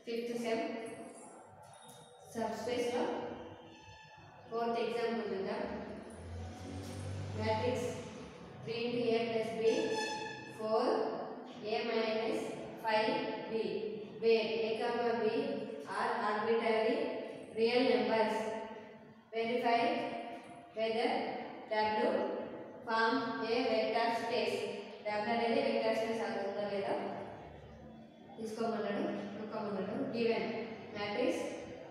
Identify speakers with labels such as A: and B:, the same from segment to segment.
A: fifth sem సబ్ స్పేస్లో fourth example చూద్దాం matrix three into a plus b four a minus five b where a comma b are arbitrary real numbers verify whether W form a vector space W అనేది vector space అవుతుందో లేదో తీసుకోమన్నాడు ఒక్కమన్నాడు given matrix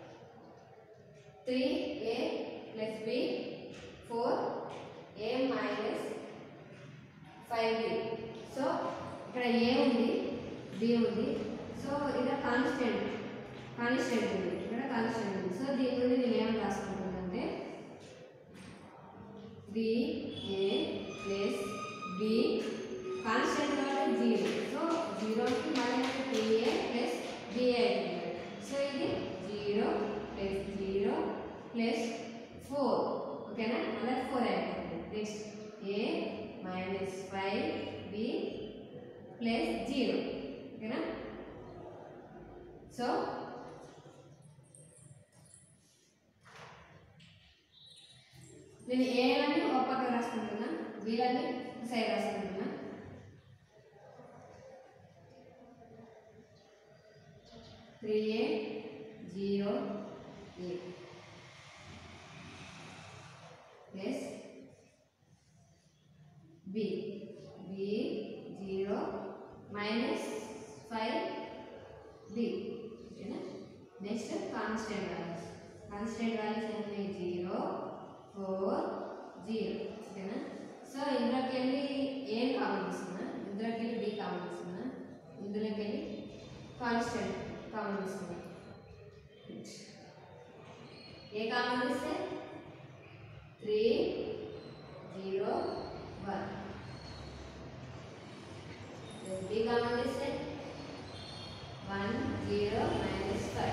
A: three a plus b four a minus five b so ఇక్కడ a ఉంది B ఉంది so ఇక్కడ constant constant ఉంది ఇక్కడ కాన్స్టెంట్ ఉంది సో దీని నుండి నేను ఏం రాసుకుంటున్నానంటే three a plus b constant కాబట్టి జీరో సో జీరోకి minus three a plus b అవుతుంది సో ఇది zero plus zero plus four ఓకేనా అలా ఫోర్ అయిపోతుంది next a minus five b plus zero ఓకేనా సో నేను ఏలని ఒక పక్క రాసుకుంటున్నా వీళ్ళని సైడ్ రాసుకుంటున్నా three a zero a plus b b zero minus five b ఓకేనా next constant values constant values ఏంటి జీరో ఫోర్ జీరో ఓకేనా సో ఇందులోకి వెళ్ళి ఏం కామన్ ఇస్తున్నా ఇందులోకి వెళ్ళి బి కామన్ ఇస్తున్నా ఇందులోకి వెళ్ళి కాన్స్టెంట్ కామన్ ఇస్తున్నా ఏ కామన్ ఇస్తే three zero one b common ఇస్తే వన్ జీరో మైనస్ ఫైవ్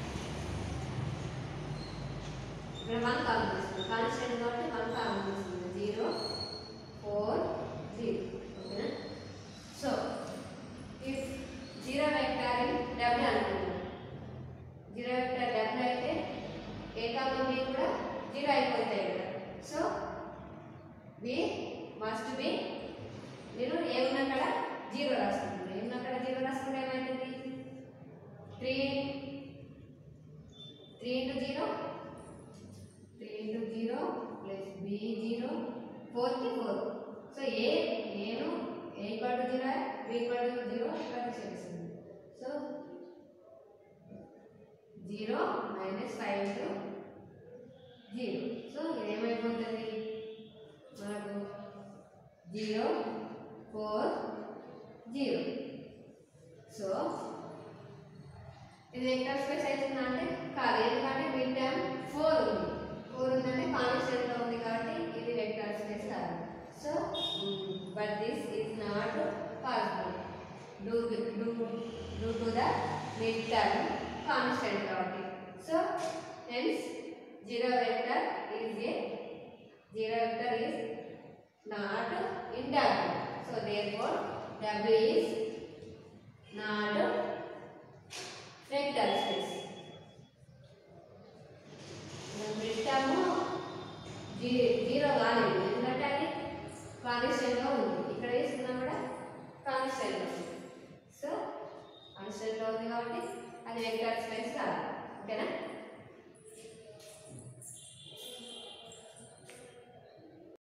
A: ఇక్కడ వన్ కామన్ వస్తుంది కాన్స్టెంట్ కాబట్టి వన్ కామన్ వస్తుంది జీరో ఫోర్ జీరో ఓకేనా so if zero vector in W అనుకుంటున్నాం జీరో వెక్టార్ డబ్ల్యూ అయితే ఏ కామన్ బి కూడా జీరో అయిపోతాయి ఇక్కడ సో బి మస్ట్ బి నేను ఏమున్నా అక్కడ జీరో రాసుకుంటున్నాను ఏమున్నా అక్కడ జీరో రాసుకుంటే ఏమవుతుంది three three into zero three into zero plus b zero ఫోర్కి ఫోర్ సో ఏ నేను a equal to zero b equal to zero ఇక్కడ చేస్తుంది so zero minus five into zero so ఇదేమైపోతుంది మనకు జీరో ఫోర్ జీరో సో ఇది vector space అవుతుందా అంటే కాదు ఎందుకంటే మిడ్ టర్మ్ ఫోర్ ఉంది ఫోర్ ఉందంటే కాన్స్టెంట్లో ఉంది కాబట్టి ఇది వెక్టర్ స్పేస్ కాదు so but this is not possible due do do to the mid term constant కాబట్టి so hence zero vector is a zero vector is not interval so therefore W is not vector space మిట్టము zero కాలేదు ఎందుకంటే అది కాన్స్టెంట్లో ఉంది ఇక్కడ వేసుకున్నా కూడా కాన్స్టెంట్లో ఉంది సో కాన్స్టెంట్లో ఉంది కాబట్టి అది వెక్టర్ స్పేస్ కాదు